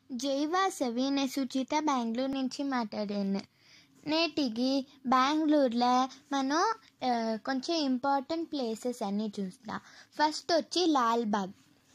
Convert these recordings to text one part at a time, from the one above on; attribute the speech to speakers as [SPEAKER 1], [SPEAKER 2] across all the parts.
[SPEAKER 1] జై వాసవి నేను సుచిత బెంగళూరు నుంచి మాట్లాడాను నేటికి బెంగళూరులో మనం ఆ, కొంచెం ఇంపార్టెంట్ ప్లేసెస్ అన్నీ చూస్తాం ఫస్ట్ వచ్చి లాల్బాగ్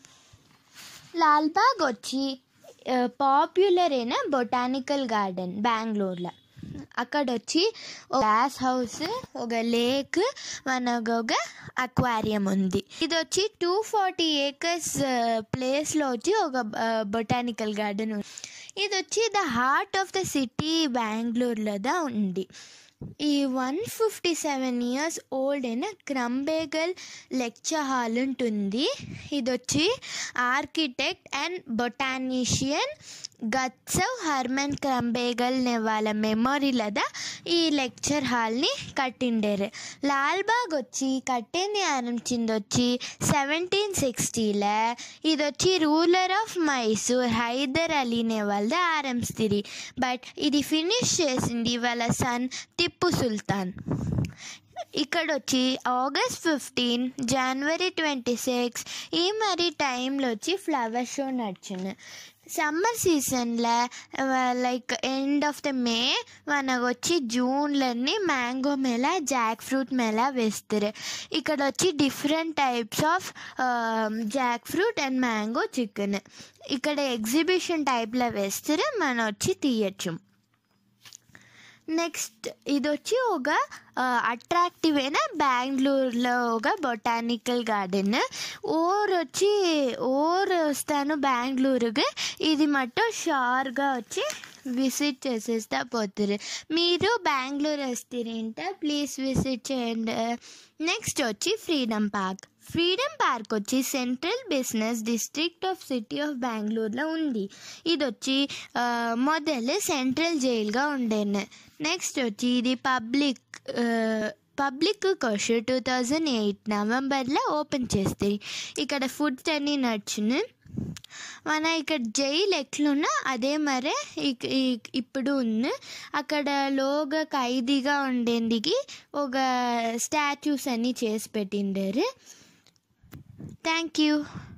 [SPEAKER 1] లాల్బాగ్ వచ్చి పాపులర్ అయిన బొటానికల్ గార్డెన్ బెంగళూరులో అక్కడ వచ్చి ఒక గ్లాస్ హౌస్ ఒక లేక్ మనకు ఒక అక్వారియం ఉంది ఇది వచ్చి టూ ఫార్టీ ఏకర్స్ ప్లేస్లో వచ్చి ఒక బొటానికల్ గార్డెన్ ఉంది ఇది వచ్చి the heart of the city బెంగళూరులో దా ఉంది ఈ one fifty seven years old అయిన క్రంబేగల్ లెక్చర్ హాల్ ఉంటుంది ఇది వచ్చి ఆర్కిటెక్ట్ అండ్ బొటానిషియన్ గత్సవ్ హర్మన్ క్రంబేగల్ నే వాళ్ళ మెమొరీలదా ఈ లెక్చర్ హాల్ని కట్టిండారు లాల్బాగ్ వచ్చి కట్టింది ఆరంభించింది వచ్చి సెవెంటీన్ సిక్స్టీలో ఇది వచ్చి రూలర్ ఆఫ్ మైసూర్ హైదర్ అలీనే వాళ్ళది ఆరంభిస్తుంది బట్ ఇది ఫినిష్ చేసింది వాళ్ళ సన్ టిప్పు సుల్తాన్ ఇక్కడ వచ్చి August fifteen January twenty six ఈ మరి టైంలో వచ్చి ఫ్లవర్ షో నడిచింది సమ్మర్ సీజన్లో like end of the May మనకు వచ్చి జూన్లోని mango mela jackfruit mela వేస్తారు ఇక్కడ వచ్చి different types of jackfruit and mango chicken ఇక్కడ ఎగ్జిబిషన్ టైప్లో వేస్తారు మనం వచ్చి తీయచ్చు నెక్స్ట్ ఇది వచ్చి ఒక అట్రాక్టివ్ అయిన బెంగళూరులో ఒక బొటానికల్ గార్డెన్ ఓర్ వచ్చి ఓర్ వస్తాను బెంగళూరుకి ఇది మట్టు షార్గా వచ్చి విజిట్ చేసేస్తా పోతారు మీరు బెంగళూరు వస్తారంటే ప్లీజ్ విజిట్ చేయండి నెక్స్ట్ వచ్చి ఫ్రీడమ్ పార్క్ ఫ్రీడమ్ పార్క్ వచ్చి central business district of city of బెంగళూరులో ఉంది ఇది వచ్చి ఆ, మొదలు సెంట్రల్ జైలుగా ఉండేను నెక్స్ట్ వచ్చి ఇది public public course two thousand eight నవంబర్లో ఓపెన్ చేస్తాయి ఇక్కడ ఫుడ్స్ అన్నీ నడుచును మన ఇక్కడ జైలు ఎట్లున్నా అదే మరే ఇక్- ఇక్- ఇప్పుడు ఉంది అక్కడ లోగా ఖైదీగా ఉండేందుకు ఒక స్టాచ్యూస్ అన్నీ చేసి పెట్టిండారు థ్యాంక్ యూ